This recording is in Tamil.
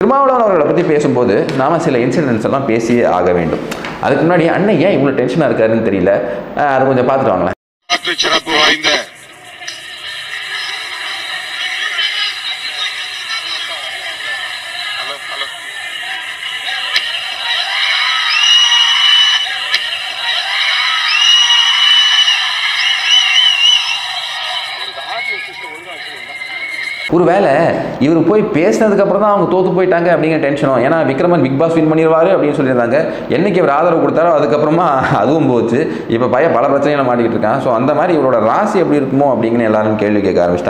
திருமாவளவன் அவர்களை பற்றி பேசும்போது நாம சில இன்சிடென்ட்ஸ் எல்லாம் பேசியே ஆக வேண்டும் அதுக்கு முன்னாடி அண்ணன் ஏன் இவ்வளோ டென்ஷனாக இருக்காருன்னு தெரியல அஹ் அதை கொஞ்சம் பார்த்துட்டு வாங்களேன் வரலாற்று சிறப்பு வாய்ந்த ஹலோ ஹலோ ஒருவேளை இவர் போய் பேசினதுக்கு அப்புறம் தான் அவங்க தோத்து போயிட்டாங்க அப்படிங்கிற டென்ஷனும் ஏன்னா விக்ரமன் பிக் பாஸ் வின் பண்ணிடுவாரு அப்படின்னு சொல்லியிருந்தாங்க என்னைக்கு இவர் ஆதரவு கொடுத்தாரோ அதுக்கப்புறமா அதுவும் போச்சு இப்போ பையன் பல பிரச்சனைகளை மாட்டிக்கிட்டு இருக்கான் ஸோ அந்த மாதிரி இவரோட ராசி எப்படி இருக்குமோ அப்படிங்கன்னு எல்லாரும் கேள்வி கேட்க ஆரம்பிச்சிட்டாங்க